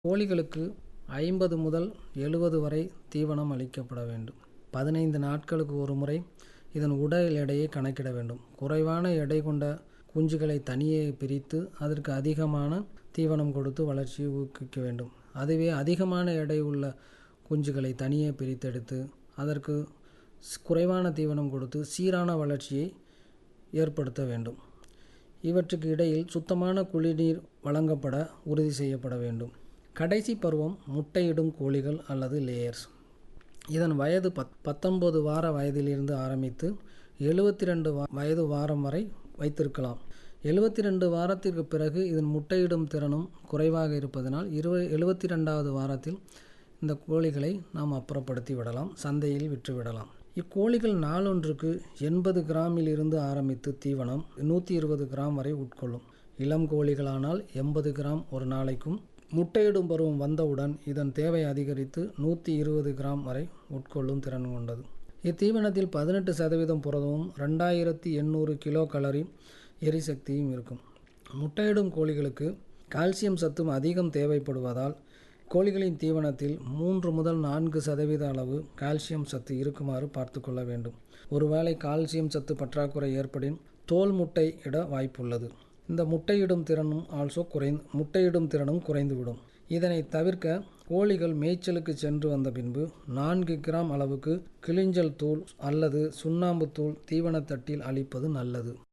கோழிகளுக்கு ஐம்பது முதல் எழுபது வரை தீவனம் அளிக்கப்பட வேண்டும் பதினைந்து நாட்களுக்கு ஒரு முறை இதன் உடல் எடையை கணக்கிட வேண்டும் குறைவான எடை கொண்ட குஞ்சுகளை தனியே பிரித்து அதற்கு அதிகமான தீவனம் கொடுத்து வளர்ச்சியை ஊக்குவிக்க வேண்டும் அதுவே அதிகமான எடை உள்ள குஞ்சுகளை தனியே பிரித்தெடுத்து அதற்கு ஸ்- குறைவான தீவனம் கொடுத்து சீரான வளர்ச்சியை ஏற்படுத்த வேண்டும் இவற்றுக்கு இடையில் சுத்தமான குடிநீர் வழங்கப்பட உறுதி செய்யப்பட வேண்டும் கடைசி பருவம் முட்டையிடும் கோழிகள் அல்லது லேயர்ஸ் இதன் வயது பத் பத்தொன்பது வார வயதிலிருந்து ஆரம்பித்து எழுபத்தி ரெண்டு வயது வாரம் வரை வைத்திருக்கலாம் எழுபத்தி ரெண்டு வாரத்திற்கு பிறகு இதன் முட்டையிடும் திறனும் குறைவாக இருப்பதனால் இருவ எழுபத்தி ரெண்டாவது வாரத்தில் இந்த கோழிகளை நாம் அப்புறப்படுத்தி விடலாம் சந்தையில் விற்று விடலாம் இக்கோழிகள் நாளொன்றுக்கு எண்பது கிராமில் இருந்து ஆரம்பித்து தீவனம் நூற்றி இருபது கிராம் வரை உட்கொள்ளும் இளம் கோழிகளானால் எண்பது கிராம் ஒரு நாளைக்கும் முட்டையிடும் பருவம் வந்தவுடன் இதன் தேவை அதிகரித்து நூற்றி இருபது கிராம் வரை உட்கொள்ளும் திறன் கொண்டது இத்தீவனத்தில் பதினெட்டு சதவீதம் புரதமும் ரெண்டாயிரத்தி எண்ணூறு கிலோ கலரி எரிசக்தியும் இருக்கும் முட்டையிடும் கோழிகளுக்கு கால்சியம் சத்தும் அதிகம் தேவைப்படுவதால் கோழிகளின் தீவனத்தில் மூன்று முதல் நான்கு சதவீத அளவு கால்சியம் சத்து இருக்குமாறு பார்த்து கொள்ள வேண்டும் ஒருவேளை கால்சியம் சத்து பற்றாக்குறை ஏற்படின் தோல் முட்டை இட வாய்ப்புள்ளது இந்த முட்டையிடும் திறனும் ஆல்சோ குறைந்து முட்டையிடும் திறனும் குறைந்துவிடும் இதனை தவிர்க்க கோழிகள் மேய்ச்சலுக்கு சென்று வந்த பின்பு நான்கு கிராம் அளவுக்கு கிளிஞ்சல் தூள் அல்லது சுண்ணாம்பு தூள் தீவனத்தட்டில் அளிப்பது நல்லது